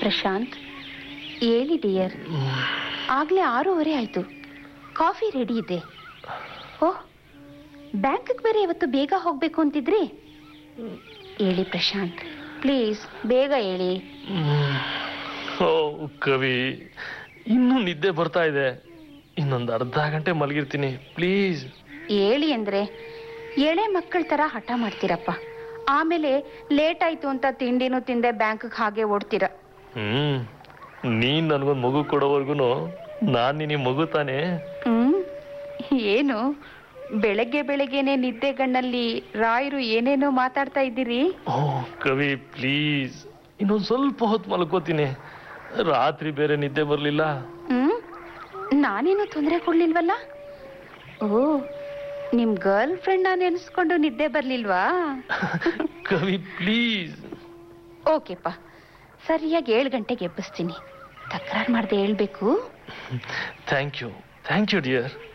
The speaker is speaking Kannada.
ಪ್ರಶಾಂತ್ ಹೇಳಿ ಡಿಯರ್ ಆಗ್ಲೇ ಆರೂವರೆ ಆಯ್ತು ಕಾಫಿ ರೆಡಿ ಇದೆ ಓಹ್ ಬ್ಯಾಂಕ್ಗೆ ಬೇರೆ ಇವತ್ತು ಬೇಗ ಹೋಗ್ಬೇಕು ಅಂತಿದ್ರಿ ಹೇಳಿ ಪ್ರಶಾಂತ್ ಪ್ಲೀಸ್ ಬೇಗ ಹೇಳಿ ಓ ಕವಿ ಇನ್ನೂ ನಿದ್ದೆ ಬರ್ತಾ ಇದೆ ಇನ್ನೊಂದು ಅರ್ಧ ಗಂಟೆ ಮಲಗಿರ್ತೀನಿ ಪ್ಲೀಸ್ ಹೇಳಿ ಅಂದ್ರೆ ಎಳೆ ಮಕ್ಕಳ ತರ ಹಠ ಮಾಡ್ತೀರಪ್ಪ ಆಮೇಲೆ ಲೇಟ್ ಆಯ್ತು ಅಂತ ತಿಂಡಿನೂ ತಿಂದೆ ಬ್ಯಾಂಕ್ಗೆ ಹಾಗೆ ಓಡ್ತೀರ ಹ್ಮ್ ನೀನ್ ನನ್ಗೊಂದು ಮಗು ಕೊಡೋವರ್ಗು ನಾನ್ ನಿನಗೆ ಮಗು ತಾನೆ ಹ್ಮ್ ಏನು ಬೆಳಗ್ಗೆ ಬೆಳಗ್ಗೆನೆ ನಿದ್ದೆ ಗಣ್ಣಲ್ಲಿ ರಾಯರು ಏನೇನೋ ಮಾತಾಡ್ತಾ ಇದ್ದೀರಿ ಓ ಕವಿ ಪ್ಲೀಸ್ ಇನ್ನೊಂದು ಸ್ವಲ್ಪ ಹೊತ್ತು ಮಲ್ಕೋತೀನಿ ರಾತ್ರಿ ಬೇರೆ ನಿದ್ದೆ ಬರಲಿಲ್ಲ ಹ್ಮ್ ನಾನೇನು ತೊಂದರೆ ಕೊಡ್ಲಿಲ್ವಲ್ಲ ಓ ನಿಮ್ ಗರ್ಲ್ ಫ್ರೆಂಡ್ ನೆನೆಸ್ಕೊಂಡು ನಿದ್ದೆ ಬರ್ಲಿಲ್ವಾ ಕವಿ ಪ್ಲೀಸ್ ಓಕೆಪ್ಪ ಸರಿಯಾಗಿ ಏಳು ಗಂಟೆಗೆ ಎಬ್ಬಿಸ್ತೀನಿ ತಕರಾರು ಮಾಡ್ದೆ ಹೇಳ್ಬೇಕು thank you thank you dear